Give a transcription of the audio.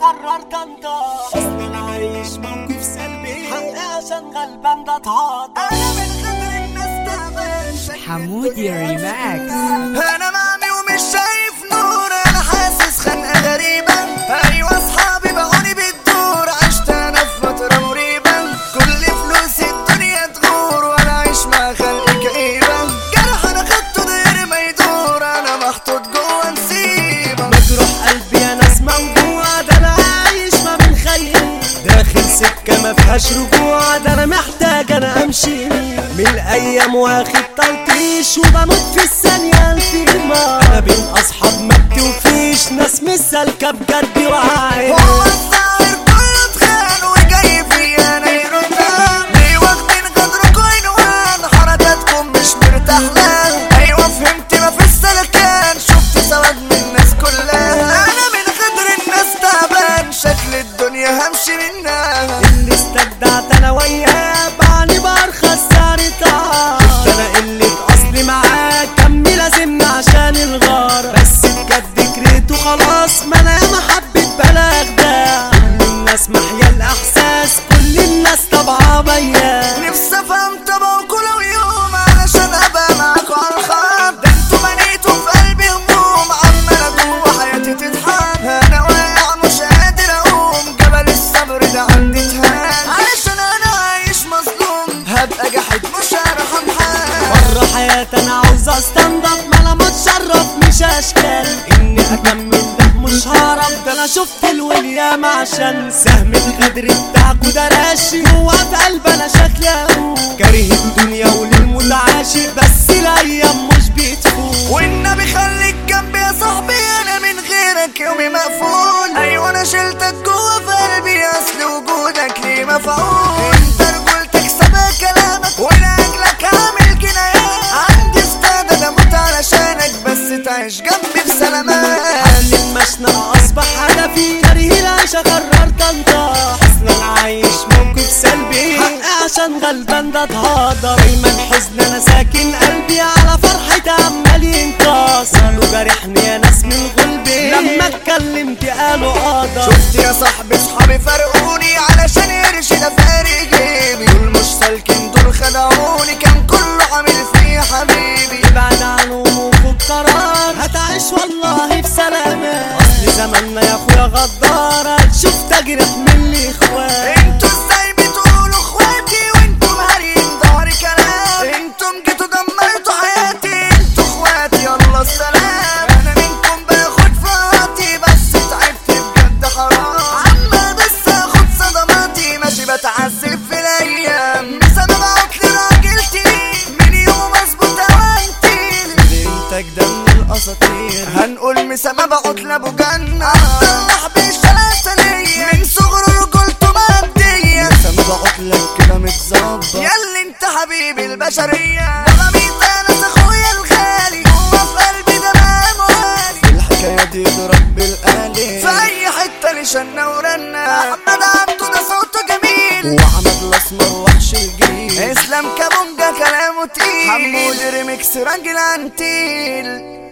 قررت انطق اصل انا عايش موقف سلبي حقي عشان غلبان ده اتعاطى انا من غدر الناس تعبان حمودي ريماكس انا معمي ومش شايف نور انا حاسس خنقه غريبه ايوه اصحابي باعوني بالدور عشت انا في فتره مريبه كل فلوس الدنيا تغور وانا عايش مع خلق كئيبه جرح انا خدته غير ما يدور انا محطوط جوه نسيبه مجروح قلبي انا اسمع موجوع ده انا عايش ما من خيري داخل سكه ما فيهاش رجوع ده انا محتاج انا امشي من الايام واخد تلطيش وبموت في الثانيه الف ما انا بين اصحاب ما بتوفيش ناس مش سالكه بجد وعايش هو الظاهر كله اتخان وجاي فيا انا يردان ليه واخدين غدركوا عنوان حركاتكم مش مرتاح لها ايوه فهمت ما في السلكان شفت سواد من الناس كلها انا من غدر الناس تعبان شكل الدنيا همشي منها اللي استجدعت انا وياه بعني برخص سعر طعام شفت انا قلة اصلي معاه كم لازمنا عشان الغار بس بجد كرهته خلاص ما انا ما حبيت بلا اخداع كل الناس محيا الاحساس كل الناس طبعا بيان نفسي افهم طبعكوا لو يوم علشان ابقى معاكوا على الخط ده انتوا بنيتوا في قلبي هموم عمال ادوم وحياتي تتحط انا واقع مش قادر اقوم جبل الصبر ده عندي اتهان علشان انا عايش مظلوم هبقى جحد مش هرحم حد بره حياتي انا عاوز استنضف ما انا متشرف مش اشكال اني اكمل ده مش هعرف ده انا شفت الوليام عشان سهم الغدر بتاعكوا ده راشي جوا في قلب انا شكلي اقول كاره الدنيا وللمتعاشي بس الايام مش بتفوت والنبي خليك جنبي يا صاحبي انا من غيرك يومي مقفول ايوه انا شلتك جوه في قلبي اصل وجودك ليه مفعول انت رجولتك سبق كلامك ولاجلك عامل جنايات عندي استعداد اموت علشانك بس تعيش جنبي بسلامات حل المشنقة أصبح هدفي كاره العيشة قررت انطح أصلا عايش موقف سلبي حقي عشان غلبان ده اتهضر دايما حزن أنا ساكن قلبي على فرحتي عمال ينقص قالوا جارحني يا ناس من غلبي لما اتكلمت قالوا قدر شفت يا صاحبي صحابي فرقوني علشان قرش ده فارق جيبي دول مش سالكين دول خدعوني كان كله عامل فيه حبيبي ابعد عنهم وخد قرار هتعيش والله بسلامة أصل زماننا يا أخويا غدارة تشوف تجرح من الإخوان انتوا ازاي بتقولوا اخواتي وانتوا مهارين ضهري كلام انتم جيتوا دمرتوا حياتي انتوا اخواتي يلا السلام انا منكم باخد فاتي بس تعبت بجد حرام عمال بس اخد صدماتي ماشي بتعذب في الايام بسبب عطل راجلتي من يوم اظبط اوانتي انتك ده من الاساطير هنقول مسامة بعطل ابو جنة عبد الله بالشلاسلية من صغره رجولته مادية مسامة بعطلك كده متظبط ياللي انت حبيبي البشرية ولا ميت اخويا الغالي هو في قلبي ده مقام عالي الحكاية دي ضرب بالآلي في أي حتة لشنا ورنا محمد عبده ده صوته جميل وأحمد الأسمر وحش الجيل اسلام كابونجا كلامه تقيل حمود ريميكس راجل عنتيل